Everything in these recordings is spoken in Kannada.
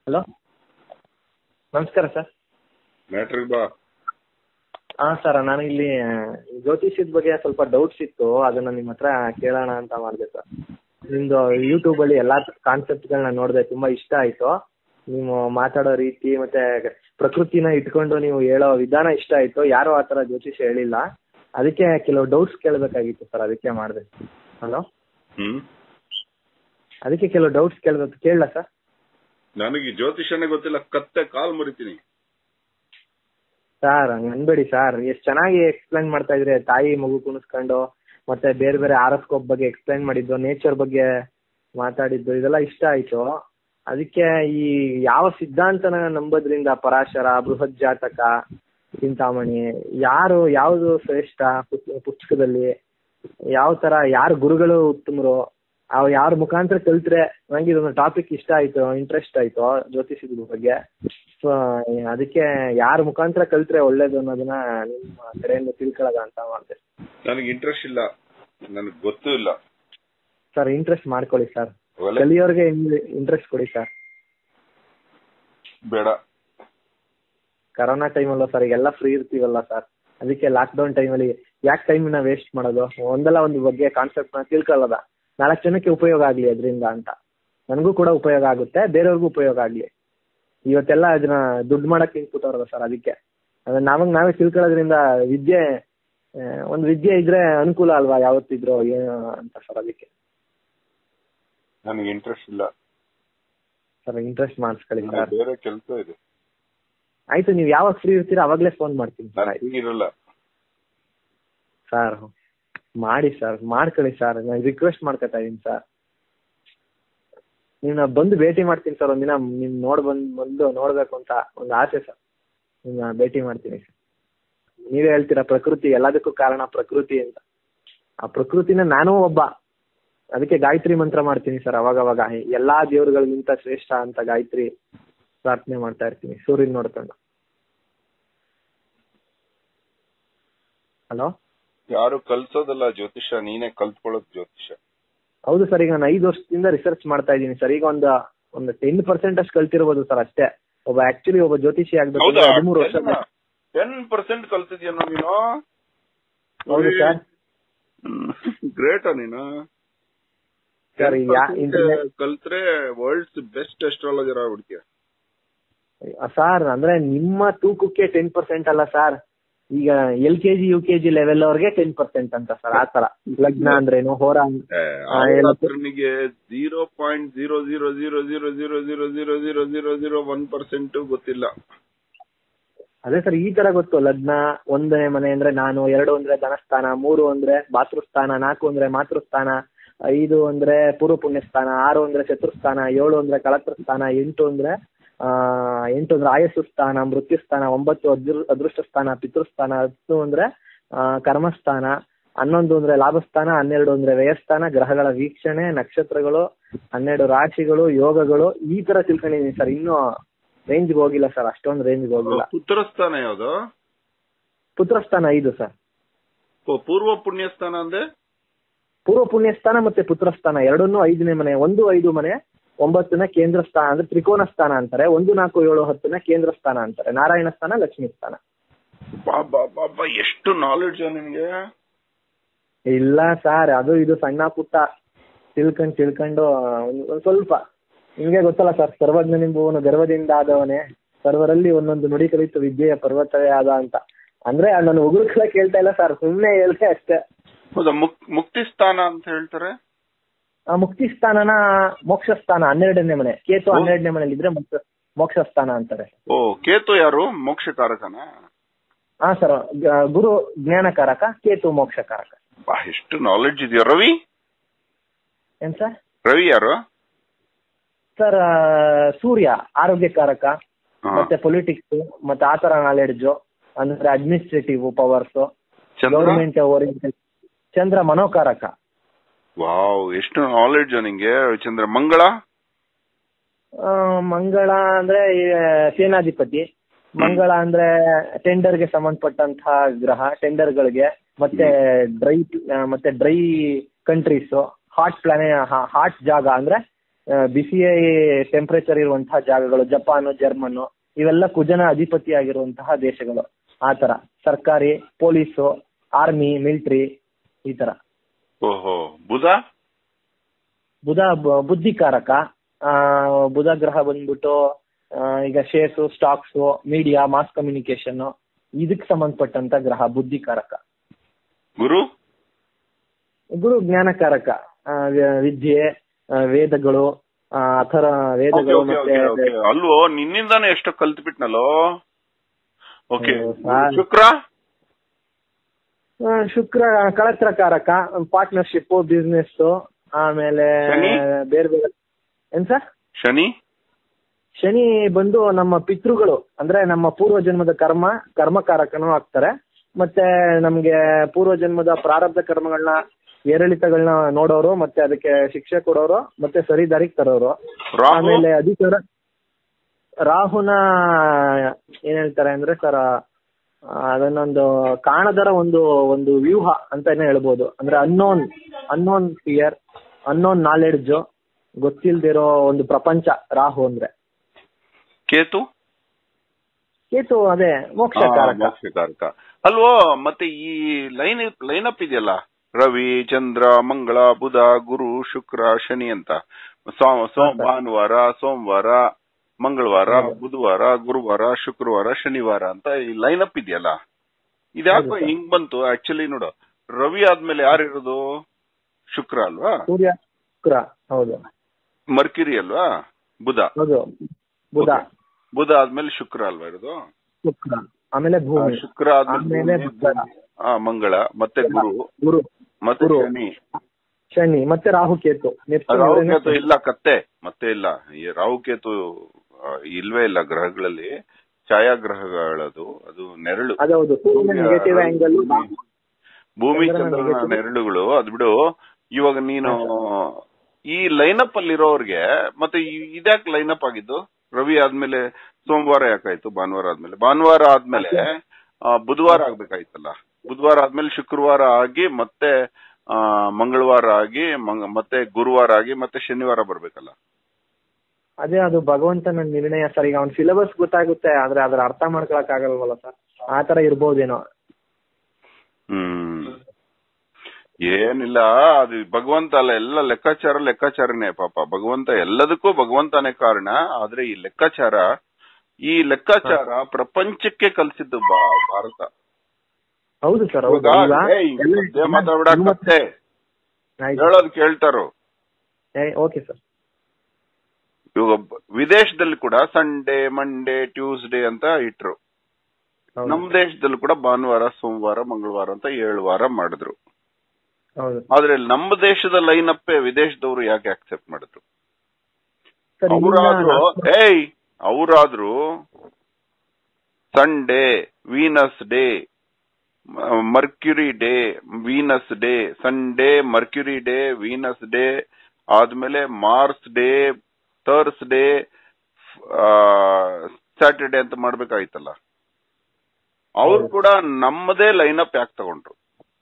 ಹಲೋ ನಮಸ್ಕಾರ ಸರ್ ಮ್ಯಾಟ್ರಿಗೆ ಬಾ ಹಾಂ ಸರ್ ನಾನು ಇಲ್ಲಿ ಜ್ಯೋತಿಷ್ಯದ ಬಗ್ಗೆ ಸ್ವಲ್ಪ ಡೌಟ್ಸ್ ಇತ್ತು ಅದನ್ನು ನಿಮ್ಮ ಹತ್ರ ಕೇಳೋಣ ಅಂತ ಮಾಡಿದೆ ಸರ್ ನಿಮ್ಮದು ಯೂಟ್ಯೂಬಲ್ಲಿ ಎಲ್ಲ ಕಾನ್ಸೆಪ್ಟ್ಗಳನ್ನ ನೋಡಿದೆ ತುಂಬ ಇಷ್ಟ ಆಯಿತು ನೀವು ಮಾತಾಡೋ ರೀತಿ ಮತ್ತು ಪ್ರಕೃತಿನ ಇಟ್ಕೊಂಡು ನೀವು ಹೇಳೋ ವಿಧಾನ ಇಷ್ಟ ಆಯಿತು ಯಾರೂ ಆ ಥರ ಜ್ಯೋತಿಷ್ಯ ಹೇಳಿಲ್ಲ ಅದಕ್ಕೆ ಕೆಲವು ಡೌಟ್ಸ್ ಕೇಳಬೇಕಾಗಿತ್ತು ಸರ್ ಅದಕ್ಕೆ ಮಾಡಿದೆ ಹಲೋ ಹ್ಮ್ ಅದಕ್ಕೆ ಕೆಲವು ಡೌಟ್ಸ್ ಕೇಳಬೇಕು ಕೇಳಲಾ ಸರ್ ನನಗೆ ಈ ಜ್ಯೋತಿಷನೇ ಗೊತ್ತಿಲ್ಲ ಕತ್ತೆ ಕಾಲ್ ಮುರಿತೀನಿ ಸರ್ ಹಂಗ್ ಅನ್ಬೇಡಿ ಸರ್ ಎಷ್ಟು ಚೆನ್ನಾಗಿ ಎಕ್ಸ್ಪ್ಲೈನ್ ಮಾಡ್ತಾ ಇದ್ರಿ ತಾಯಿ ಮಗು ಕುಣಿಸ್ಕೊಂಡು ಮತ್ತೆ ಬೇರೆ ಬೇರೆ ಆರೋಸ್ಕೋಪ್ ಬಗ್ಗೆ ಎಕ್ಸ್ಪ್ಲೈನ್ ಮಾಡಿದ್ದು ನೇಚರ್ ಬಗ್ಗೆ ಮಾತಾಡಿದ್ದು ಇದೆಲ್ಲ ಇಷ್ಟ ಆಯ್ತು ಅದಕ್ಕೆ ಈ ಯಾವ ಸಿದ್ಧಾಂತನ ನಂಬೋದ್ರಿಂದ ಪರಾಶರ ಬೃಹತ್ ಜಾತಕ ಚಿಂತಾಮಣಿ ಯಾರು ಯಾವುದು ಶ್ರೇಷ್ಠ ಪುಸ್- ಪುಸ್ತಕದಲ್ಲಿ ಯಾವ ತರ ಯಾರು ಗುರುಗಳು ಉತ್ತಮರು ಅವ್ ಯಾರ ಮುಖಾಂತರ ಕಲ್ತ್ರೆ ನಂಗೆ ಇದೊಂದು ಟಾಪಿಕ್ ಇಷ್ಟ ಆಯ್ತು ಇಂಟ್ರೆಸ್ಟ್ ಆಯ್ತು ಜ್ಯೋತಿಷದ ಬಗ್ಗೆ ಸೊ ಅದಕ್ಕೆ ಯಾರ ಮುಖಾಂತರ ಕಲ್ತ್ರೆ ಒಳ್ಳೇದು ಅನ್ನೋದನ್ನ ನಿಮ್ಮ ಕಡೆಯಿಂದ ತಿಳ್ಕೊಳ್ಳೋದ ಅಂತ ಮಾಡಿದೆ ನನಗೆ ಇಂಟ್ರೆಸ್ಟ್ ಇಲ್ಲ ನನಗೆ ಗೊತ್ತೂ ಇಲ್ಲ ಸರ್ ಇಂಟ್ರೆಸ್ಟ್ ಮಾಡ್ಕೊಳ್ಳಿ ಸರ್ ಅವೆಲ್ಲ ಕಲಿಯೋರ್ಗೆ ಇಂಟ್ರೆಸ್ಟ್ ಕೊಡಿ ಸರ್ ಬೇಡ ಕರೋನಾ ಟೈಮಲ್ಲ ಸರ್ ಈಗೆಲ್ಲ ಫ್ರೀ ಇರ್ತೀವಲ್ಲ ಸರ್ ಅದಕ್ಕೆ ಲಾಕ್ಡೌನ್ ಟೈಮಲ್ಲಿ ಯಾಕೆ ಟೈಮ್ನ ವೇಸ್ಟ್ ಮಾಡೋದು ಒಂದಲ್ಲ ಒಂದು ಬಗ್ಗೆ ಕಾನ್ಸೆಪ್ಟ್ನ ತಿಳ್ಕೊಳ್ಳೋದ ನಾಲ್ಕು ಜನಕ್ಕೆ ಉಪಯೋಗ ಆಗಲಿ ಅದರಿಂದ ಅಂತ ನನಗೂ ಕೂಡ ಉಪಯೋಗ ಆಗುತ್ತೆ ಬೇರೆಯವ್ರಿಗೂ ಉಪಯೋಗ ಆಗಲಿ ಇವತ್ತೆಲ್ಲ ಅದನ್ನ ದುಡ್ಡು ಮಾಡಕ್ಕೆ ನಿಂತ್ಬಿಟ್ಟವ್ರಲ್ಲ ಸರ್ ಅದಕ್ಕೆ ಅದನ್ನ ನಾವಾಗ ನಾವೇ ತಿಳ್ಕೊಳ್ಳೋದ್ರಿಂದ ವಿದ್ಯೆ ಆ, ಒಂದು ವಿದ್ಯೆ ಇದ್ರೆ ಅನುಕೂಲ ಅಲ್ವಾ ಯಾವತ್ತಿದ್ರು ಏನು ಅಂತ ಸರ್ ಅದಕ್ಕೆ ನನಗೆ ಇಂಟ್ರೆಸ್ಟ್ ಇಲ್ಲ ಸರ್ ಇಂಟ್ರೆಸ್ಟ್ ಮಾಡಿಸ್ಕೊಳ್ಳಿ ನನಗೆ ಸರ್ ಬೇರೆ ಕೆಲಸ ಇದೆ ಆಯ್ತು ನೀವು ಯಾವಾಗ ಫ್ರೀ ಇರ್ತೀರಾ ಅವಾಗಲೇ ಫೋನ್ ಮಾಡ್ತೀನಿ ಸರ್ ನಾನು ಹೀಗಿರಲ್ಲ ಸರ್ ಮಾಡಿ ಸರ್ ಮಾಡ್ಕೊಳ್ಳಿ ಸರ್ ನಾನು ರಿಕ್ವೆಸ್ಟ್ ಮಾಡ್ಕೊತಾ ಇದೀನಿ ಸರ್ ನಿಮ್ಮನ್ನ ಬಂದು ಭೇಟಿ ಮಾಡ್ತೀನಿ ಸರ್ ಒಂದಿನ ನಿಮ್ ನೋಡ್ ಬಂದ್ ಬಂದು ನೋಡ್ಬೇಕು ಅಂತ ಒಂದು ಆಸೆ ಸರ್ ನಿಮ್ಮನ್ನ ಭೇಟಿ ಮಾಡ್ತೀನಿ ಸರ್ ನೀವೇ ಹೇಳ್ತೀರಾ ಪ್ರಕೃತಿ ಎಲ್ಲದಕ್ಕೂ ಕಾರಣ ಪ್ರಕೃತಿ ಅಂತ ಆ ಪ್ರಕೃತಿನ ನಾನೂ ಒಬ್ಬ ಅದಕ್ಕೆ ಗಾಯತ್ರಿ ಮಂತ್ರ ಮಾಡ್ತೀನಿ ಸರ್ ಅವಾಗ ಅವಾಗ ಎಲ್ಲಾ ದೇವರುಗಳಿಗಿಂತ ಶ್ರೇಷ್ಠ ಅಂತ ಗಾಯತ್ರಿ ಪ್ರಾರ್ಥನೆ ಮಾಡ್ತಾ ಇರ್ತೀನಿ ಸೂರ್ಯನ ನೋಡ್ಕೊಂಡು ಹಲೋ ಯಾರು ಕಲ್ಸೋದಲ್ಲ ಜ್ಯೋತಿಷ ನೀನೇ ಕಲ್ತ್ಕೊಳ್ಳೋದು ಜ್ಯೋತಿಷ ಹೌದು ಸರ್ ಈಗ ನಾನು ಐದು ವರ್ಷದಿಂದ ರಿಸರ್ಚ್ ಮಾಡ್ತಾ ಇದ್ದೀನಿ ಸರ್ ಈಗ ಒಂದು ಒಂದು ಟೆನ್ ಪರ್ಸೆಂಟ್ ಅಷ್ಟು ಕಲ್ತಿರ್ಬೋದು ಸರ್ ಅಷ್ಟೇ ಒಬ್ಬ ಆಕ್ಚುಲಿ ಒಬ್ಬ ಜ್ಯೋತಿಷಿ ಆಗ್ಬೇಕು ಹೌದಾ ಹದಿಮೂರು ವರ್ಷ ಟೆನ್ ಪರ್ಸೆಂಟ್ ಕಲ್ತಿದ್ಯೇನೋ ನೀನು ಹೌದು ಸರ್ ಗ್ರೇಟ ನೀನು ಸರ್ ಈಗ ಯಾ- internet- ಕಲ್ತ್ರೆ ವರ್ಲ್ಡ್ಸ್ ಬೆಸ್ಟ್ ಅಸ್ಟ್ರಾಲಜರ್ ಆಗ್ಬಿಡ್ತೀಯ ಸರ್ ಅಂದ್ರೆ ನಿಮ್ಮ ತೂಕಕ್ಕೆ ಟೆನ್ ಪರ್ಸೆಂಟ್ ಅಲ್ಲ ಸರ್ ಈಗ L K G U K G level ಅವ್ರಿಗೆ ಟೆನ್ ಪರ್ಸೆಂಟ್ ಅಂತ ಸರ್ ಆ ತರ ಲಗ್ನ ಅಂದ್ರೇನು ಹೋರ ಅಂದ್- ಆ, ಎಲ್ಲ- ಅವನಿಗೆ zero point zero zero zero zero zero zero zero zero zero zero one percent ಗೊತ್ತಿಲ್ಲ ಅದೇ ಸರ್ ಈ ತರ ಗೊತ್ತು ಲಗ್ನ ಒಂದನೇ ಮನೆ ಅಂದ್ರೆ ನಾನು ಎರಡು ಅಂದ್ರೆ ಧನಸ್ಥಾನ ಮೂರು ಅಂದ್ರೆ ಭಾತೃಸ್ಥಾನ ನಾಲ್ಕು ಅಂದ್ರೆ ಮಾತೃಸ್ಥಾನ ಐದು ಅಂದ್ರೆ ಪೂರ್ವ ಪುಣ್ಯಸ್ಥಾನ ಆರು ಅಂದ್ರೆ ಚತುರ್ಸ್ಥಾನ ಏಳು ಅಂದ್ರೆ ಕಳತ್ರ ಸ್ಥಾನ ಎಂಟು ಅಂದ್ರೆ ಆ ಎಂಟು ಅಂದ್ರೆ ಆಯಸ್ಸು ಸ್ಥಾನ ಮೃತ್ಯು ಸ್ಥಾನ ಒಂಬತ್ತು ಅದೃ- ಅದೃಷ್ಟ ಸ್ಥಾನ ಪಿತೃಸ್ಥಾನ ಹತ್ತು ಅಂದ್ರೆ ಆ, ಕರ್ಮಸ್ಥಾನ ಹನ್ನೊಂದು ಅಂದ್ರೆ ಲಾಭಸ್ಥಾನ ಹನ್ನೆರಡು ಅಂದ್ರೆ ವ್ಯಯಸ್ಥಾನ ಗ್ರಹಗಳ ವೀಕ್ಷಣೆ ನಕ್ಷತ್ರಗಳು ಹನ್ನೆರಡು ರಾಶಿಗಳು ಯೋಗಗಳು ಈ ತರ ತಿಳ್ಕೊಂಡಿದೀನಿ ಸರ್ ಇನ್ನು ರೇಂಜ್ಗೆ ಹೋಗಿಲ್ಲ ಸರ್ ಅಷ್ಟೊಂದು ರೇಂಜ್ಗೆ ಹೋಗಿಲ್ಲ ಪುತ್ರಸ್ಥಾನ ಯಾವ್ದು ಪುತ್ರಸ್ಥಾನ ಐದು ಸರ್ ಓ, ಪೂರ್ವ ಪುಣ್ಯಸ್ಥಾನ ಅಂದೆ ಪೂರ್ವ ಪುಣ್ಯಸ್ಥಾನ ಮತ್ತೆ ಪುತ್ರಸ್ಥಾನ ಎರಡನ್ನೂ ಐದನೇ ಮನೆ ಒಂದು ಐದು ಮನೆ ಒಂಬತ್ತನ ಕೇಂದ್ರ ಸ್ಥಾನ ಅಂದ್ರೆ ತ್ರಿಕೋನ ಸ್ಥಾನ ಅಂತಾರೆ ಒಂದು ನಾಲ್ಕು ಏಳು ಹತ್ತನ ಕೇಂದ್ರ ಸ್ಥಾನ ಅಂತಾರೆ ನಾರಾಯಣ ಸ್ಥಾನ ಲಕ್ಷ್ಮೀ ಸ್ಥಾನ ಬಾಬಾ ಬಾಬಾ ಎಷ್ಟು ನಾಲೆಡ್ಜ್ ನಿನ್ಗೆ ಇಲ್ಲ ಸರ್ ಅದು ಇದು ಸಣ್ಣ ಪುಟ್ಟ ತಿಳ್ಕೊಂಡ್ ತಿಳ್ಕೊಂಡು ಒಂದ್ ಒಂದ್ ಸ್ವಲ್ಪ ನಿಮ್ಗೆ ಗೊತ್ತಲ್ಲ ಸರ್ ಸರ್ವಜ್ಞನೆಂಬುವನು ಗರ್ವದಿಂದ ಆದವನೇ ಸರ್ವರಲ್ಲಿ ಒಂದೊಂದು ನುಡಿ ಕಲಿತು ವಿದ್ಯೆಯ ಪರ್ವತವೇ ಆದ ಅಂತ ಅಂದ್ರೆ ನಾನು ಉಗುಳ್ಕಲ ಕೇಳ್ತಾ ಇಲ್ಲ ಸರ್ ಸುಮ್ನೆ ಹೇಳ್ತೆ ಅಷ್ಟೇ ಹೌದಾ ಮುಕ್ ಮುಕ್ತಿ ಸ್ಥಾನ ಅಂತ ಹೇಳ್ತಾರೆ ಆ ಮುಕ್ತಿ ಸ್ಥಾನನ ಮೋಕ್ಷ ಸ್ಥಾನ ಹನ್ನೆರಡನೇ ಮನೆ ಕೇತು ಹನ್ನೆರಡನೇ ಮನೇಲಿ ಇದ್ರೆ ಮೋಕ್ಷ ಮೋಕ್ಷ ಸ್ಥಾನ ಅಂತಾರೆ ಓ ಕೇತು ಯಾರು ಮೋಕ್ಷಕಾರಕನ ಹಾ ಸರ್ ಗುರು ಜ್ಞಾನಕಾರಕ ಕೇತು ಮೋಕ್ಷಕಾರಕ ಬಾ ಎಷ್ಟು ನಾಲೆಡ್ಜ್ ಇದೆಯಾ ರವಿ ಏನ್ ಸರ್ ರವಿ ಯಾರು ಸರ್ ಸೂರ್ಯ ಆರೋಗ್ಯಕಾರಕ ಹಾ. ಮತ್ತೆ ಪೊಲಿಟಿಕ್ಸ್ ಮತ್ತೆ ಆ ತರ ನಾಲೆಡ್ಜ್ ಅಂದ್ರೆ administrative powers Chandra government oriented Chandra ಮನೋಕಾರಕ ವಾವ್ ಎಷ್ಟು ನಾಲೆಡ್ಜ್ ನಿಂಗೆ ಚಂದ್ರ ಮಂಗಳ ಆ, ಮಂಗಳ ಅಂದ್ರೆ ಈ, ಸೇನಾಧಿಪತಿ ಮಂಗಳ ಅಂದ್ರೆ ಟೆಂಡರ್ ಗೆ ಸಂಬಂಧಪಟ್ಟಂತಹ ಗ್ರಹ ಟೆಂಡರ್ ಗಳಿಗೆ ಮತ್ತೆ ಡ್ರೈ ಮತ್ತೆ ಡ್ರೈ ಕಂಟ್ರೀಸ್ ಹಾಟ್ ಪ್ಲಾನೆ ಹಾಟ್ ಜಾಗ ಅಂದ್ರೆ ಆ, ಬಿಸಿ ಟೆಂಪರೇಚರ್ ಇರುವಂತಹ ಜಾಗಗಳು ಜಪಾನ್ ಜರ್ಮನ್ ಇವೆಲ್ಲ ಕುಜನ ಅಧಿಪತಿ ಆಗಿರುವಂತಹ ದೇಶಗಳು ಆ ತರ ಸರ್ಕಾರಿ ಪೊಲೀಸು ಆರ್ಮಿ ಮಿಲಿಟರಿ ಈ ತರ ಓಹೋ ಬುಧ ಬುಧ ಬ- ಬುದ್ಧಿಕಾರಕ ಆ, ಬುಧ ಗ್ರಹ ಬಂದ್ಬಿಟ್ಟು ಆ, ಈಗ shares stocks media mass communication ಇದಕ್ಕೆ ಸಂಬಂಧಪಟ್ಟಂತ ಗ್ರಹ ಬುದ್ಧಿಕಾರಕ ಗುರು ಗುರು ಜ್ಞಾನಕಾರಕ ಆ, ವ- ವಿದ್ಯೆ ಆ, ವೇದಗಳು ಆ ಥರ ಓಕೆ ವೇದಗಳು ಓಕೆ ಮತ್ತೆ ಓಕೆ ಓಕೆ ಅಲ್ವೋ ನಿನ್ನಿಂದಾನೆ ಎಷ್ಟು ಕಲ್ತ್ಬಿಟ್ನಲ್ಲೋ ಓಕೆ ಹ್ಮ್, ಸಾ- ಶುಕ್ರ ಆ, ಶುಕ್ರ ಕಳತ್ರಕಾರಕ ಪಾರ್ಟ್ನರ್ಶಿಪ್ ಬಿಸ್ನೆಸ್ ಆಮೇಲೆ ಶನಿ? ಬೇರೆ ಬೇರೆ ಏನ್ ಸರ್ ಶನಿ ಶನಿ ಬಂದು ನಮ್ಮ ಪಿತೃಗಳು ಅಂದ್ರೆ ನಮ್ಮ ಪೂರ್ವ ಜನ್ಮದ ಕರ್ಮ ಕರ್ಮಕಾರಕನೂ ಆಗ್ತಾರೆ ಮತ್ತೆ ನಮ್ಗೆ ಪೂರ್ವ ಜನ್ಮದ ಪ್ರಾರಬ್ಧ ಕರ್ಮಗಳನ್ನ ಏರಿಳಿತಗಳನ್ನ ನೋಡೋರು ಮತ್ತೆ ಅದಕ್ಕೆ ಶಿಕ್ಷೆ ಕೊಡೋರು ಮತ್ತೆ ಸರಿ ದಾರಿಗೆ ತರೋರು ರಾಹು ಆಮೇಲೆ ಅಧಿಕಾರ ರಾಹುನ ಏನ್ ಹೇಳ್ತಾರೆ ಅಂದ್ರೆ ಸರ್ ಅದನ್ನೊಂದು ಕಾಣದರ ಒಂದು ಒಂದು ವ್ಯೂಹ ಅಂತಾನೆ ಹೇಳ್ಬೋದು ಅಂದ್ರೆ unknown unknown fear unknown knowledge ಗೊತ್ತಿಲ್ದಿರೋ ಒಂದು ಪ್ರಪಂಚ ರಾಹು ಅಂದ್ರೆ ಕೇತು ಕೇತು ಅದೇ ಆ, ಮೋಕ್ಷಕಾರಕ ಮೋಕ್ಷಕಾರಕ ಅಲ್ವೋ ಮತ್ತೆ ಈ ಲೈನ್ ಲೈನ್ ಅಪ್ ಇದೆಯಲ್ಲ ರವಿ ಚಂದ್ರ ಮಂಗಳ ಬುಧ ಗುರು ಶುಕ್ರ ಶನಿ ಅಂತ ಸೋ- ಸೋ- ಹಾ, ಸರ್. ಭಾನುವಾರ ಸೋಮವಾರ ಮಂಗಳವಾರ ಹೌದು. ಬುಧವಾರ ಗುರುವಾರ ಶುಕ್ರವಾರ ಶನಿವಾರ ಅಂತ ಈ ಲೈನ್ ಅಪ್ ಇದೆಯಲ್ಲ ಇದ್ಯಾಕೋ ಹೌದು, ಸರ್. ಹಿಂಗ್ ಬಂತು ಆಕ್ಚುಲಿ ನೋಡು ರವಿ ಆದ್ಮೇಲೆ ಯಾರಿರೋದು ಶುಕ್ರ ಅಲ್ವಾ ಸೂರ್ಯ ಶುಕ್ರ ಹೌದು ಮರ್ಕ್ಯುರಿ ಅಲ್ವಾ ಬುಧ ಹೌದು ಬುಧ Okay. ಬುಧ ಆದ್ಮೇಲೆ ಶುಕ್ರ ಅಲ್ವಾ ಇರೋದು ಶುಕ್ರ ಆಮೇಲೆ ಆ, ಭೂಮಿ ಶುಕ್ರ ಆದ್ಮೇಲೆ ಆಮೇಲೆ ಭೂಮಿ, ಮಂಗಳ. ಆ, ಮಂಗಳ ಮತ್ತೆ ಗುರು ಗುರು ಮತ್ತೆ ಗುರು. ಶನಿ ಶನಿ ಮತ್ತೆ ರಾಹು ಕೇತು ನೆಪ್ಚೂನ್ ರಾಹುಕೇತು ಇವ್ರೇನೆ- ಇಲ್ಲ ಕತ್ತೆ ಮತ್ತೆ ಇಲ್ಲ ಈ ರಾಹುಕೇತು ಆ, ಇಲ್ವೇ ಇಲ್ಲ ಗ್ರಹಗಳಲ್ಲಿ ಛಾಯಾಗ್ರಹಗಳದು ಅದು ನೆರಳು ಅದೌದು ಸೂರ್ಯನ ನೆಗೆಟಿವ್ ಆಂಗಲ್ ಭೂಮಿ ಚಂದ್ರನ ಚಂದ್ರನ negative. ನೆರಳುಗಳು ಅದ್ ಬಿಡು ಇವಾಗ ನೀನು ಈ ಲೈನಪ್ ಅಲ್ಲಿರೋರ್ಗೆ ಮತ್ತೆ ಈ- ಇದ್ಯಾಕ್ ಲೈನಪ್ ಆಗಿದ್ದು ರವಿ ಆದ್ಮೇಲೆ ಸೋಮವಾರ ಯಾಕಾಯ್ತು ಭಾನುವಾರ ಆದ್ಮೇಲೆ ಭಾನುವಾರ ಆದ್ಮೇಲೆ ಆ, ಬುಧವಾರ ಆಗ್ಬೇಕಾಯ್ತಲ್ಲ ಬುಧವಾರ ಆದ್ಮೇಲೆ ಶುಕ್ರವಾರ ಆಗಿ ಮತ್ತೆ ಆ, ಮಂಗಳವಾರ ಆಗಿ ಮಂಗ- ಮತ್ತೆ ಗುರುವಾರ ಆಗಿ ಮತ್ತೆ ಶನಿವಾರ ಬರ್ಬೇಕಲ್ಲ ಅದೇ ಅದು ಭಗವಂತನ ನಿರ್ಣಯ ಸರ್ ಈಗ ಅವ್ನ ಸಿಲೆಬಸ್ ಗೊತ್ತಾಗುತ್ತೆ ಆದ್ರೆ ಅದ್ರ ಅರ್ಥ ಮಾಡ್ಕೊಳಕ್ ಆಗಲ್ವಲ್ಲ ಸರ್ ಆ ತರ ಇರ್ಬೋದೇನೋ ಹ್ಮ್ ಏನಿಲ್ಲ ಅದು ಭಗವಂತ ಅಲ್ಲ ಎಲ್ಲ ಲೆಕ್ಕಾಚಾರ ಲೆಕ್ಕಾಚಾರನೇ ಪಾಪ ಭಗವಂತ ಎಲ್ಲದಕ್ಕೂ ಭಗವಂತನೇ ಕಾರಣ ಆದ್ರೆ ಈ ಲೆಕ್ಕಾಚಾರ ಈ ಲೆಕ್ಕಾಚಾರ ಪ್ರಪಂಚಕ್ಕೆ ಕಲ್ಸಿದ್ದು ಬಾ- ಭಾರತ ಹೌದು ಸರ್ ಹೌದು ಇವಾಗ, ಈಗ ಏಯ್, ಎಲ್ಲ- ಸದ್ಯ ಮಾತಾಡ್ಬೇಡ ಎಲ್ಲ- ಕತ್ತೆ ಆಯ್ತು. ಹೇಳೋದು ಕೇಳ್ತಾರೋ ಏ, ಓಕೆ ಸರ್ ಇವಾಗ ಬ- ವಿದೇಶದಲ್ಲಿ ಕೂಡ ಸಂಡೇ ಮಂಡೇ ಟ್ಯೂಸ್ಡೇ ಅಂತ ಇಟ್ರು ಹೌದು ನಮ್ ದೇಶದಲ್ಲಿ ಕೂಡ ಭಾನುವಾರ ಸೋಮವಾರ ಮಂಗಳವಾರ ಅಂತ ಏಳು ವಾರ ಮಾಡಿದ್ರು ಹೌದು ಆದ್ರೆ ನಮ್ಮ ದೇಶದ ಲೈನ್ ಅಪ್ಪೆ ವಿದೇಶದವರು ಯಾಕೆ ಅಕ್ಸೆಪ್ಟ್ ಮಾಡಿದ್ರು ಸರ್ ಅವರಾದ್ರೂ ಇಲ್ಲಿಂದ ಏಯ್ ಅವರಾದ್ರೂ Sunday Venus day Mercury day Venus day Sunday Mercury day Venus day ಆದ್ಮೇಲೆ Mars day Thursday Saturday ಅಂತ ಮಾಡ್ಬೇಕಾಯ್ತಲ್ಲ ಅವ್ರು ಕೂಡ ನಮ್ಮದೇ ಲೈನ್ ಅಪ್ ಯಾಕೆ ತಗೊಂಡ್ರು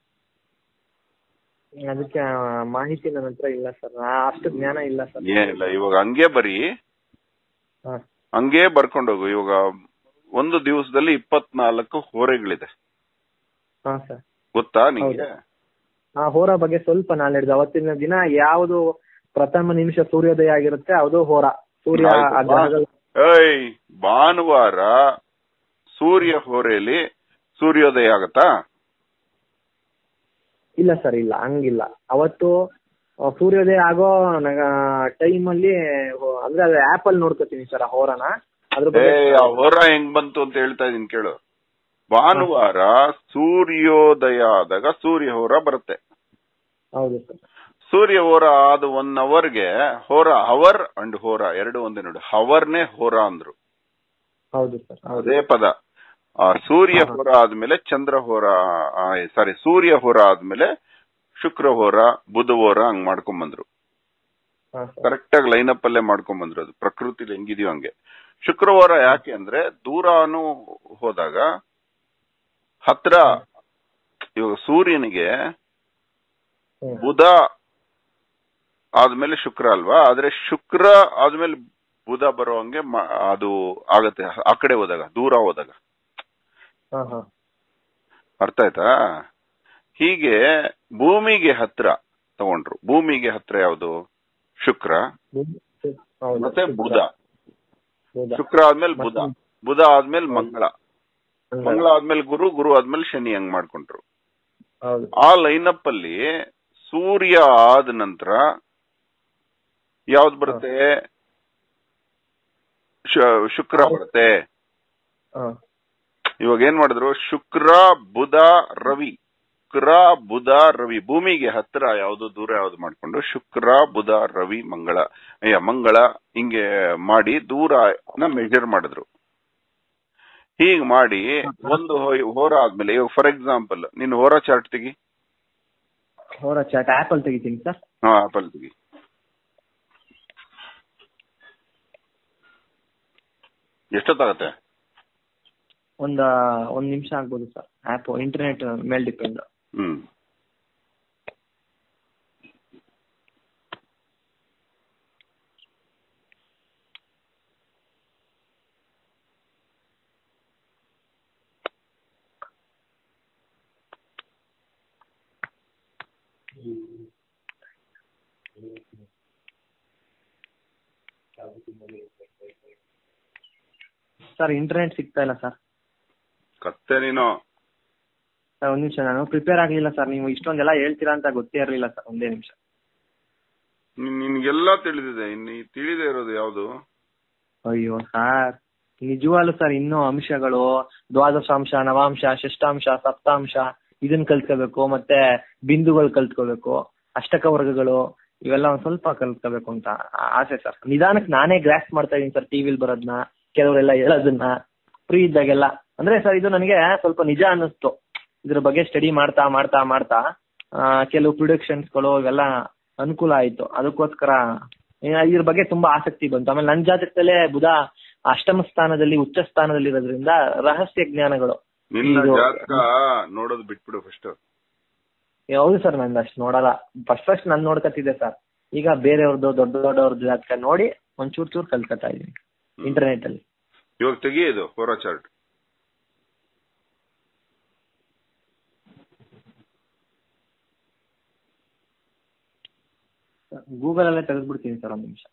ಅದಕ್ಕೆ ಆ, ಮಾಹಿತಿ ನನ್ನ ಹತ್ರ ಇಲ್ಲ ಸರ್ ಅಷ್ಟು ಜ್ಞಾನ ಇಲ್ಲ ಸರ್ ಏನಿಲ್ಲ ಇವಾಗ ಹಂಗೆ ಬರೀ ಹಾ ಹಂಗೆ ಬರ್ಕೊಂಡೋಗು ಇವಾಗ ಒಂದು ದಿವಸದಲ್ಲಿ ಇಪ್ಪತ್ನಾಲ್ಕು ಹೋರೆಗಳಿದೆ ಹಾ ಸರ್ ಗೊತ್ತಾ ನಿಂಗೆ ಆ ಹೋರ ಬಗ್ಗೆ ಸ್ವಲ್ಪ ನಾಲೆಡ್ಜ್ ಅವತ್ತಿನ ದಿನ ಯಾವುದು ಪ್ರಥಮ ನಿಮಿಷ ಸೂರ್ಯೋದಯ ಆಗಿರುತ್ತೆ ಅದು ಹೋರ ಸೂರ್ಯ ಆ ಆಯ್ತು, ಬಾ. ಗ್ರಹಗಳು ಏಯ್ ಭಾನುವಾರ ಸೂರ್ಯ ಹೋರೆಯಲ್ಲಿ ಸೂರ್ಯೋದಯ ಆಗತ್ತಾ ಇಲ್ಲ ಸರ್ ಇಲ್ಲ ಹಂಗಿಲ್ಲ ಅವತ್ತು ಆ, ಸೂರ್ಯೋದಯ ಆಗೋ ಟೈಮ್ ಅಲ್ಲಿ ಹೋ- ಅಂದ್ರೆ ಅದು ಆಪ್ ಅಲ್ಲಿ ನೋಡ್ಕೋತೀನಿ ಸರ್ ಆ ಹೋರನ ಅದ್ರ ಏ ಬಗ್ಗೆ ಆ ಹೋರ ಹೆಂಗ್ ಬಂತು ಅಂತ ಹೇಳ್ತಾ ಇದೀನಿ ಕೇಳು ಭಾನುವಾರ ಸೂರ್ಯೋದಯ ಆದಾಗ ಸೂರ್ಯ ಹೋರ ಬರುತ್ತೆ ಹೌದು ಸರ್ ಸೂರ್ಯ ಹೋರ ಆದ ಒನ್ ಅವರ್ಗೆ ಹೋರ ಅವರ್ ಅಂಡ್ ಹೋರ ಎರಡು ಒಂದೇ ನೋಡಿ ಹವರ್ನೇ ಹೋರ ಅಂದ್ರು ಹೌದು ಸರ್ ಹೌದು ಅದೇ ಪದ ಆ ಸೂರ್ಯ ಹಾ. ಹೋರ ಆದ್ಮೇಲೆ ಚಂದ್ರ ಹೋರ ಸಾರಿ ಸೂರ್ಯ ಹೋರ ಆದ್ಮೇಲೆ ಶುಕ್ರ ಹೋರ ಬುಧ ಹೋರ ಹಂಗ್ ಮಾಡ್ಕೊಂಡ್ ಬಂದ್ರು ಹಾ ಸರ್ ಕರೆಕ್ಟ್ ಆಗಿ ಲೈನ್ ಅಪ್ ಅಲ್ಲೇ ಮಾಡ್ಕೊಂಡ್ ಬಂದ್ರು ಅದು ಪ್ರಕೃತಿಲಿ ಹೆಂಗಿದೆಯೋ ಹಂಗೆ ಶುಕ್ರವಾರ ಯಾಕೆ ಅಂದ್ರೆ ದೂರಾನು ಹೋದಾಗ ಹತ್ರ ಇವಾಗ ಸೂರ್ಯನಿಗೆ ಹ್ಮ್. ಬುಧ ಆದ್ಮೇಲೆ ಶುಕ್ರ ಅಲ್ವಾ ಆದ್ರೆ ಶುಕ್ರ ಆದ್ಮೇಲೆ ಬುಧ ಬರೋ ಹಂಗೆ ಮಾ- ಅದು ಆಗತ್ತೆ ಆ ಕಡೆ ಹೋದಾಗ ದೂರ ಹೋದಾಗ ಹಾ ಹಾ ಅರ್ಥ ಆಯ್ತಾ ಹೀಗೆ ಭೂಮಿಗೆ ಹತ್ರ ತಗೊಂಡ್ರು ಭೂಮಿಗೆ ಹತ್ರ ಯಾವುದು ಶುಕ್ರ ಹೌದು. ಮತ್ತೆ ಬುಧ ಬುಧ. ಶುಕ್ರ ಆದ್ಮೇಲೆ ಬುಧ ಬುಧ ಆದ್ಮೇಲೆ ಮಂಗಳ ಮಂಗಳ ಆದ್ಮೇಲೆ ಗುರು ಗುರು ಆದ್ಮೇಲೆ ಶನಿ ಹಂಗ್ ಮಾಡ್ಕೊಂಡ್ರು ಹೌದು ಆ ಲೈನಪ್ ಅಲ್ಲಿ ಸೂರ್ಯ ಆದ ನಂತರ ಯಾವ್ದು ಬರುತ್ತೆ ಶು- ಶುಕ್ರ ಬರುತ್ತೆ ಹಾ ಇವಾಗ ಏನ್ ಮಾಡಿದ್ರು ಶುಕ್ರ ಬುಧ ರವಿ ಶುಕ್ರ ಬುಧ ರವಿ ಭೂಮಿಗೆ ಹತ್ರ ಯಾವ್ದು ದೂರ ಯಾವ್ದು ಮಾಡ್ಕೊಂಡು ಶುಕ್ರ ಬುಧ ರವಿ ಮಂಗಳ ಅಯ್ಯ ಮಂಗಳ ಹಿಂಗೆ ಮಾಡಿ ದೂರ ಮೆಜರ್ ಮಾಡಿದ್ರು ಹೀಗ್ ಮಾಡಿ ಒಂದು ಹೊ- ಹೋರ ಆದ್ಮೇಲೆ ಇವಾಗ ಫಾರ್ ಎಕ್ಸಾಂಪಲ್ ನೀನು ಹೋರ ಚಾರ್ಟ್ ತೆಗಿ ಹೋರ ಚಾಟ್ ಆಪಲ್ ತೆಗಿತೀನಿ ಸರ್ ಹಾ ಆಪಲ್ ತೆಗಿ ಎಷ್ಟೊತ್ತಾಗತ್ತೆ ಒಂದ ಒಂದ್ ನಿಮಿಷ ಆಗ್ಬೋದು ಸರ್ ಆಪ್ ಇಂಟರ್ನೆಟ್ ಮೇಲ್ ಡಿಪೆಂಡ್ ಹ್ಮ್ ಸರ್ ಇಂಟರ್ನೆಟ್ ಸಿಗ್ತಾ ಇಲ್ಲ ಸರ್ ಕತ್ತೆ ನೀನು ಸರ್ ಒಂದ್ ನಿಮಿಷ ನಾನು ಪ್ರಿಪೇರ್ ಆಗ್ಲಿಲ್ಲ ಸರ್ ನೀವು ಇಷ್ಟೊಂದೆಲ್ಲ ಹೇಳ್ತೀರಾ ಅಂತ ಗೊತ್ತೇ ಇರಲಿಲ್ಲ ಸರ್ ಒಂದೇ ನಿಮಿಷ ನಿನ್- ನಿನ್ಗೆಲ್ಲ ತಿಳಿದಿದೆ ಇನ್ನು ಈ ತಿಳಿದೇ ಇರೋದು ಯಾವ್ದು ಅಯ್ಯೋ ಸರ್ ನಿಜವಾಗ್ಲು ಸರ್ ಇನ್ನೂ ಅಂಶಗಳು ದ್ವಾದಶಾಂಶ ನವಾಂಶ ಷಷ್ಟಾಂಶ ಸಪ್ತಾಂಶ ಇದನ್ನ ಕಲ್ತ್ಕೋಬೇಕು ಮತ್ತೆ ಬಿಂದುಗಳು ಕಲ್ತ್ಕೋಬೇಕು ಅಷ್ಟಕ ವರ್ಗಗಳು ಇವೆಲ್ಲ ಒಂದ್ ಸ್ವಲ್ಪ ಕಲ್ತ್ಕೋಬೇಕು ಅಂತ ಆ- ಆಸೆ ಸರ್ ನಿಧಾನಕ್ಕೆ ನಾನೇ ಗ್ರಾಸ್ ಮಾಡ್ತಾ ಇದೀನಿ ಸರ್ ಟಿವಿಲ್ ಬರೋದನ್ನ ಕೆಲವರೆಲ್ಲ ಹೇಳೋದನ್ನ ಫ್ರೀ ಇದ್ದಾಗೆಲ್ಲ ಅಂದ್ರೆ ಸರ್ ಇದು ನನಗೆ ಸ್ವಲ್ಪ ನಿಜ ಅನ್ನಿಸ್ತು ಇದ್ರ ಬಗ್ಗೆ ಸ್ಟಡಿ ಮಾಡ್ತಾ ಮಾಡ್ತಾ ಮಾಡ್ತಾ ಆ, ಕೆಲವು ಪ್ರಿಡಿಕ್ಷನ್ಸ್ಗಳು ಇವೆಲ್ಲ ಅನುಕೂಲ ಆಯ್ತು ಅದಕ್ಕೋಸ್ಕರ ಏ, ಇದ್ರ ಬಗ್ಗೆ ತುಂಬಾ ಆಸಕ್ತಿ ಬಂತು ಆಮೇಲೆ ನನ್ನ ಜಾತಕದಲ್ಲೇ ಬುಧ ಅಷ್ಟಮ ಸ್ಥಾನದಲ್ಲಿ ಉಚ್ಚ ಸ್ಥಾನದಲ್ಲಿ ಇರೋದ್ರಿಂದ ರಹಸ್ಯ ಜ್ಞಾನಗಳು ನಿನ್ನ ಇದು- ಜಾತಕ ನೋಡೋದು ಬಿಟ್ಬಿಡು ಫಸ್ಟ್ ಏ, ಹೌದು ಸರ್ ನಂದು ಅಷ್ಟು ನೋಡಲ್ಲ ಫಸ್ಟ್ ಫಸ್ಟ್ ನಾನು ನೋಡ್ಕತ್ತಿದ್ದೆ ಸರ್ ಈಗ ಬೇರೆಯವ್ರದ್ದು ದೊಡ್ಡ ದೊಡ್ಡವ್ರದ್ದು ಜಾತಕ ನೋಡಿ ಒಂದ್ ಚೂರ್ ಚೂರ್ ಕಲ್ತ್ಕೊತಾ ಇದೀನಿ ಇಂಟರ್ನೆಟ್ ಅಲ್ಲಿ ಇವಾಗ ತೆಗಿ ಇದು ಹೋರಾ ಚಾರ್ಟ್ ಗೂಗಲ್ ಅಲ್ಲೇ ತೆಗೆದ್ಬಿಡ್ತೀನಿ ಸರ್ ಒಂದ್ ನಿಮಿಷ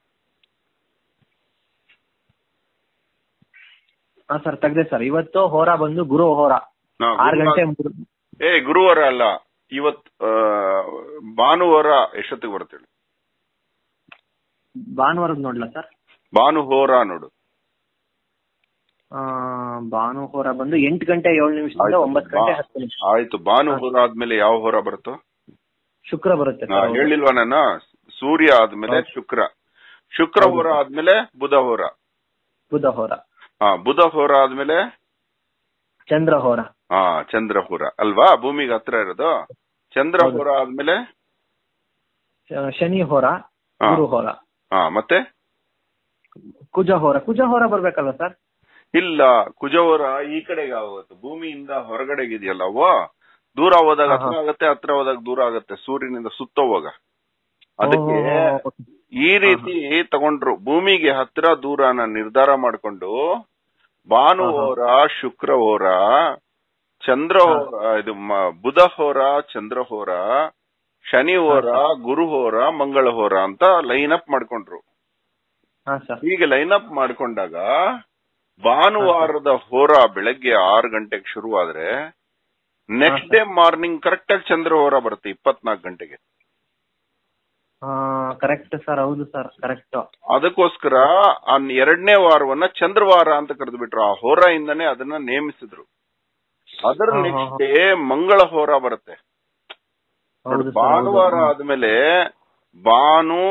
ಹಾ ಸರ್ ತೆಗ್ದೆ ಸರ್ ಇವತ್ತು ಹೋರ ಬಂದು ಗುರು ಹೋರ ಹಾ, ಆರು ಗುರುವಾರ- ಗಂಟೆ ಮೂರು ಏ ಗುರುವಾರ ಅಲ್ಲ ಇವತ್ ಆ, ಭಾನುವಾರ ಎಷ್ಟೊತ್ತಿಗೆ ಬರುತ್ತೆ ಹೇಳು? ಭಾನುವಾರದ ನೋಡ್ಲಾ ಸರ್ ಭಾನು ಹೋರ ನೋಡು ಆ, ಭಾನುವಾರ ಬಂದು ಎಂಟು ಗಂಟೆ ಏಳು ನಿಮಿಷದಿಂದ ಆಯ್ತು. ಒಂಬತ್ತು ಗಂಟೆ ಬಾ- ಹತ್ತು ನಿಮಿಷ ಆಯ್ತು ಭಾನು ಹೋರ ಆದ್ಮೇಲೆ ಯಾವ ಹೋರ ಬರುತ್ತೋ ಶುಕ್ರ ಬರುತ್ತೆ ನಾ ಸರ್ ಹೌದು. ಹೇಳಿಲ್ವಾ ನಾನು ಸೂರ್ಯ ಆದ್ಮೇಲೆ ಹೌದು. ಶುಕ್ರ ಶುಕ್ರ ಹೌದು. ಹೋರ ಆದ್ಮೇಲೆ ಬುಧ ಹೋರ ಬುಧ ಹೋರ ಹಾ ಬುಧ ಹೋರ ಆದ್ಮೇಲೆ ಚಂದ್ರ ಹೋರ ಹಾ ಚಂದ್ರ ಹೋರ ಅಲ್ವಾ ಭೂಮಿಗೆ ಹತ್ರ ಇರೋದು ಚಂದ್ರ ಹೌದು. ಹೋರ ಆದ್ಮೇಲೆ ಶ- ಶನಿ ಹೋರ ಹಾ. ಗುರು ಹೋರ ಹಾ ಮತ್ತೆ ಕುಜ ಹೋರ ಕುಜ ಹೋರ ಬರ್ಬೇಕಲ್ಲ ಸರ್ ಇಲ್ಲ ಕುಜವರ ಈ ಕಡೆಗೆ ಆಗುತ್ತೆ ಭೂಮಿಯಿಂದ ಹೊರಗಡೆಗೆ ಇದೆಯಲ್ಲ ಅವ ದೂರ ಹೋದಾಗ ಹಾ, ಹತ್ರ ಹಾ. ಆಗತ್ತೆ ಹತ್ರ ಹೋದಾಗ ದೂರ ಆಗತ್ತೆ ಸೂರ್ಯನಿಂದ ಸುತ್ತೋವಾಗ ಅದಕ್ಕೆ ಓ, ಈ ರೀತಿ ತಗೊಂಡ್ರು ಭೂಮಿಗೆ ಹತ್ರ ದೂರನ ನಿರ್ಧಾರ ಮಾಡ್ಕೊಂಡು ಭಾನುವಾರ ಶುಕ್ರವಾರ ಚಂದ್ರ ಇದು ಮ- ಬುಧ ಹೋರ ಚಂದ್ರ ಹೋರ ಶನಿ ಹೋರ ಗುರು ಹೋರ ಮಂಗಳ ಹೋರ ಅಂತ ಲೈನ್ ಅಪ್ ಮಾಡ್ಕೊಂಡ್ರು ಹಾ ಸರ್ ಹೀಗೆ ಲೈನ್ ಅಪ್ ಮಾಡ್ಕೊಂಡಾಗ ಭಾನುವಾರದ ಹೋರ ಬೆಳಗ್ಗೆ ಆರು ಗಂಟೆಗೆ ಶುರುವಾದ್ರೆ ನೆಕ್ಸ್ಟ್ ಡೇ ಮಾರ್ನಿಂಗ್ ಕರೆಕ್ಟ್ ಆಗಿ ಚಂದ್ರ ಹೋರ ಬರುತ್ತೆ ಇಪ್ಪತ್ನಾಲ್ಕು ಗಂಟೆಗೆ ಕರೆಕ್ಟ್ ಸರ್ ಹೌದು ಸರ್ ಕರೆಕ್ಟ್ ಅದಕ್ಕೋಸ್ಕರ ಆ ಎರಡನೇ ವಾರವನ್ನ ಚಂದ್ರವಾರ ಅಂತ ಕರೆದು ಬಿಟ್ರು ಆ ಹೋರ ಇಂದನೇ ಅದನ್ನ ನೇಮಿಸಿದ್ರು ಅದರ ಹಾ, ಹಾ, ನೆಕ್ಸ್ಟ್ ಹಾ. ಡೇ ಮಂಗಳ ಹೋರ ಬರುತ್ತೆ ಹೌದು ನೋಡಿ, ಸರ್, ಭಾನುವಾರ ಹೌದು. ಆದ್ಮೇಲೆ ಭಾನು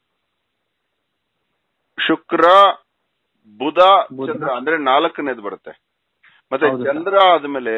ಶುಕ್ರ ಬುಧ ಬುಧ. ಚಂದ್ರ ಅಂದ್ರೆ ನಾಲ್ಕನೇದು ಬರುತ್ತೆ ಮತ್ತೆ ಹೌದು ಸರ್. ಚಂದ್ರ ಆದ್ಮೇಲೆ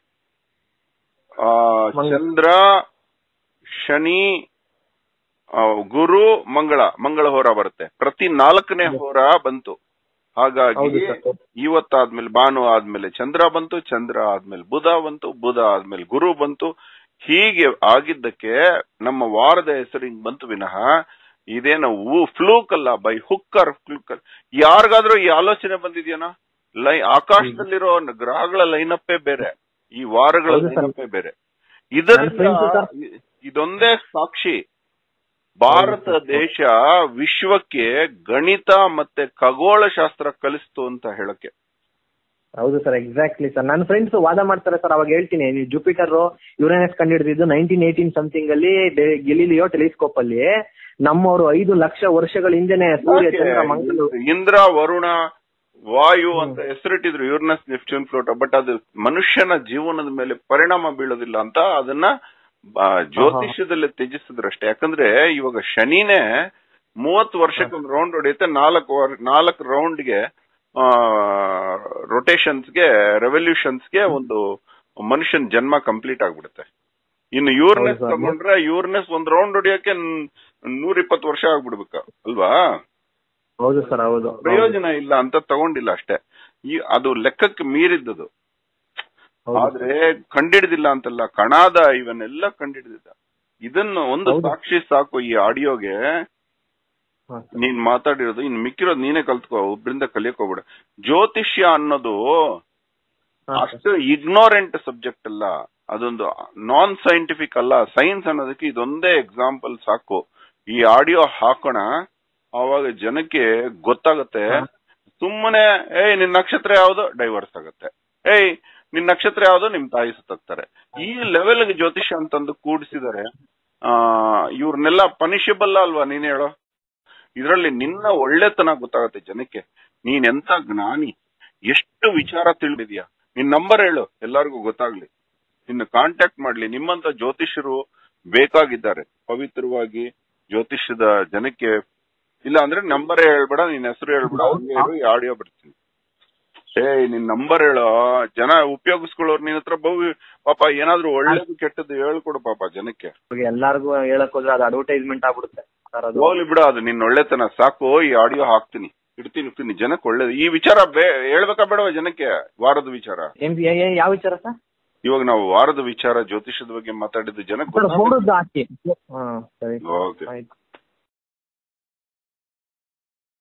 ಆ, ಮಂಗ- ಚಂದ್ರ ಶನಿ ಆ, ಗುರು ಮಂಗಳ ಮಂಗಳ ಹೋರ ಬರುತ್ತೆ ಪ್ರತಿ ನಾಲ್ಕನೇ ಹೋರ ಬಂತು ಹಾಗಾಗಿ ಹೌದು ಸರ್ ಇವತ್ತಾದ್ಮೇಲೆ ಭಾನು ಆದ್ಮೇಲೆ ಚಂದ್ರ ಬಂತು ಚಂದ್ರ ಆದ್ಮೇಲೆ ಬುಧ ಬಂತು ಬುಧ ಆದ್ಮೇಲೆ ಗುರು ಬಂತು ಹೀಗೆ ಆಗಿದ್ದಕ್ಕೆ ನಮ್ಮ ವಾರದ ಹೆಸರು ಹಿಂಗ್ ಬಂತು ವಿನಃ ಇದೇನು ಫ್ಲೂಕ್ ಅಲ್ಲ ಬೈ ಹುಕ್ಕರ್ ಫ್ಲೂಕರ್ ಯಾರಿಗಾದ್ರೂ ಈ ಆಲೋಚನೆ ಬಂದಿದ್ಯಾನೋ ಲೈ ಆಕಾಶದಲ್ಲಿರೋ ಗ್ರಹಗಳ ಲೈನಪ್ಪೇ ಬೇರೆ ಈ ವಾರಗಳ ಹೌದು ಸರ್. ಲೈನಪ್ಪೇ ಬೇರೆ ಇದರಿಂದ friends ಸರ್. ಇದೊಂದೇ ಸಾಕ್ಷಿ ಭಾರತ ಹೌದು ಸರ್. ದೇಶ ವಿಶ್ವಕ್ಕೆ ಗಣಿತ ಮತ್ತೆ ಖಗೋಳ ಶಾಸ್ತ್ರ ಕಲಿಸ್ತು ಅಂತ ಹೇಳಕ್ಕೆ ಹೌದು ಸರ್ ಎಕ್ಸಾಕ್ಟ್ಲಿ ಸರ್ ನನ್ನ ಫ್ರೆಂಡ್ಸ್ ವಾದ ಮಾಡ್ತಾರೆ ಸರ್ ಅವಾಗ ಹೇಳ್ತೀನಿ ನೀವು ಜುಪಿಟರ್ ಯುರೇನಸ್ ಕಂಡಿಡಿದಿದ್ದು ನೈನ್ಟೀನ್ ಏಯ್ಟೀನ್ ಸಮಥಿಂಗ್ ಅಲ್ಲಿ ಗೆಲಿಲಿಯೋ ಟೆಲಿಸ್ಕೋಪ್ ಅಲ್ಲಿ ನಮ್ಮವರು ಐದು ಲಕ್ಷ ವರ್ಷಗಳ ಹಿಂದೆನೆ ಸೂರ್ಯ ಯಾಕೆ? ಚಂದ್ರ ಮಂಗಳೂರು ಇಂದ್ರ ವರುಣ ವಾಯು ಅಂತ ಹೆಸರಿಟ್ಟಿದ್ರು ಯೂರ್ನಸ್ ನೆಪ್ಟ್ಯೂನ್ ಫ್ಲೋಟ ಬಟ್ ಅದು ಮನುಷ್ಯನ ಜೀವನದ ಮೇಲೆ ಪರಿಣಾಮ ಬೀಳೋದಿಲ್ಲ ಅಂತ ಅದನ್ನ ಬ- ಜ್ಯೋತಿಷ್ಯದಲ್ಲಿ ತ್ಯಜಿಸಿದ್ರಷ್ಟೇ ಯಾಕಂದ್ರೆ ಇವಾಗ ಶನಿನೇ ಮೂವತ್ತು ವರ್ಷಕ್ಕೆ ಒಂದು ರೌಂಡ್ ಹೊಡೆಯುತ್ತೆ ನಾಲ್ಕು ವರ್- ನಾಲ್ಕು ರೌಂಡ್ಗೆ ರೊಟೇಷನ್ಸ್ಗೆ ರೆವಲ್ಯೂಷನ್ಸ್ಗೆ ಒಂದು ಮನುಷ್ಯನ ಜನ್ಮ ಕಂಪ್ಲೀಟ್ ಆಗ್ಬಿಡುತ್ತೆ ಇನ್ನು ಯೂರ್ನೆಸ್ ಹೌದು sir. ತಗೊಂಡ್ರೆ ಯೂರ್ನೆಸ್ ಒಂದ್ ರೌಂಡ್ ಹೊಡಿಯಕ್ಕೆ ನೂರ ಇಪ್ಪತ್ತು ವರ್ಷ ಆಗ್ಬಿಡ್ಬೇಕು ಅಲ್ವಾ ಹೌದು ಸರ್ ಹೌದು ಪ್ರಯೋಜನ ಇಲ್ಲ ಅಂತ ತಗೊಂಡಿಲ್ಲ ಅಷ್ಟೇ ಈ ಅದು ಲೆಕ್ಕಕ್ಕೆ ಮೀರಿದ್ದದು ಹೌದು. ಆದ್ರೆ ಕಂಡಿಡ್ದಿಲ್ಲ ಅಂತಲ್ಲ ಕಣಾದ ಇವನ್ನೆಲ್ಲ ಕಂಡಿಡ್ದಿದ್ದ ಇದನ್ನು ಒಂದು ಹೌದು. ಸಾಕ್ಷಿ ಸಾಕು ಈ ಆಡಿಯೋಗೆ ಹಾ, ಸರ್. ನೀನ್ ಮಾತಾಡಿರೋದು ಇನ್ ಮಿಕ್ಕಿರೋದು ನೀನೇ ಕಲ್ತ್ಕೋ ಒಬ್ರಿಂದ ಕಲಿಯಕ್ ಹೋಗ್ಬೇಡ ಜ್ಯೋತಿಷ್ಯ ಅನ್ನೋದು ಹಾ, ಸರ್. ಅಷ್ಟು ಇಗ್ನೋರೆಂಟ್ ಸಬ್ಜೆಕ್ಟ್ ಅಲ್ಲ ಅದೊಂದು ನಾನ್ ಸೈಂಟಿಫಿಕ್ ಅಲ್ಲ ಸೈನ್ಸ್ ಅನ್ನೋದಕ್ಕೆ ಇದೊಂದೇ ಎಕ್ಸಾಂಪಲ್ ಸಾಕು ಈ ಆಡಿಯೋ ಹಾಕೋಣ ಅವಾಗ ಜನಕ್ಕೆ ಗೊತ್ತಾಗುತ್ತೆ ಹಾ. ಸುಮ್ಮನೆ ಏಯ್ ನಿನ್ ನಕ್ಷತ್ರ ಯಾವ್ದು ಡೈವರ್ಸ್ ಆಗುತ್ತೆ ಏಯ್ ನಿನ್ ನಕ್ಷತ್ರ ಯಾವ್ದು ನಿಮ್ ತಾಯಿ ಸುತ್ತಾರೆ ಈ ಲೆವೆಲ್ಗೆ ಜ್ಯೋತಿಷ್ಯ ಅಂತಂದು ಕೂಡಿಸಿದರೆ ಆ ಇವ್ರನ್ನೆಲ್ಲ ಪನಿಷಬಲ್ ಅಲ್ವಾ ನೀನ್ ಹೇಳೋ ಇದರಲ್ಲಿ ನಿನ್ನ ಒಳ್ಳೆತನ ಗೊತ್ತಾಗುತ್ತೆ ಜನಕ್ಕೆ ನೀನ್ ಎಂತ ಜ್ಞಾನಿ ಎಷ್ಟು ವಿಚಾರ ತಿಳಿದಿದ್ಯಾ ನಿನ್ ನಂಬರ್ ಹೇಳು ಎಲ್ಲರಿಗೂ ಗೊತ್ತಾಗ್ಲಿ ನಿನ್ನ ಕಾಂಟ್ಯಾಕ್ಟ್ ಮಾಡ್ಲಿ ನಿಮ್ಮಂತ ಜ್ಯೋತಿಷ್ಯರು ಬೇಕಾಗಿದ್ದಾರೆ ಪವಿತ್ರವಾಗಿ ಜ್ಯೋತಿಷ್ಯದ ಜನಕ್ಕೆ ಇಲ್ಲ ಅಂದ್ರೆ ನಂಬರ್ ಹೇಳ್ಬೇಡ ನಿನ್ ಹೆಸರು ಹೇಳ್ಬೇಡ ಹಂಗೆ ಇರು, ಈ ಆಡಿಯೋ ಬರ್ತೀನಿ ಏ ನಿನ್ ನಂಬರ್ ಹೇಳೋ ಜನ ಉಪಯೋಗಿಸ್ಕೊಳ್ಳೋರು ನಿನ್ ಹತ್ರ ಬಹು ಪಾಪ ಏನಾದ್ರೂ ಒಳ್ಳೇದು ಕೆಟ್ಟದ್ದು ಹೇಳ್ಕೊಡು ಪಾಪ ಜನಕ್ಕೆ ಇವಾಗ ಎಲ್ಲಾರ್ಗು ಹೇಳಕ್ ಹೋದ್ರೆ ಅದು ಅಡ್ವರ್ಟೈಸ್ಮೆಂಟ್ ಆಗ್ಬಿಡುತ್ತೆ ಸರ್ ಅದು ಹೋಗ್ಲಿ ಬಿಡ ಅದು ನಿನ್ ಒಳ್ಳೆತನ ಸಾಕು ಈ ಆಡಿಯೋ ಹಾಕ್ತೀನಿ ಇಡ್ತೀನಿ ಇಡ್ತೀನಿ ಜನಕ್ಕೆ ಒಳ್ಳೇದು ಈ ವಿಚಾರ ಬೇ ಹೇಳ್ಬೇಕಾ ಬೇಡವಾ ಜನಕ್ಕೆ ವಾರದ ವಿಚಾರ ಏನ್ ಏ- ಏ- ಯಾವ ವಿಚಾರ ಸರ್ ಇವಾಗ ನಾವು ವಾರದ ವಿಚಾರ ಜ್ಯೋತಿಷದ ಬಗ್ಗೆ ಮಾತಾಡಿದ್ದು ಜನಕ್ಕೆ ಸರ್ ಗೊತ್ತಾಗ್ಬೇಕು. ಹೊರದ್ದು ಹಾಕಿ ಹಾ ಸರಿ ಓಕೆ ಆಯ್ತು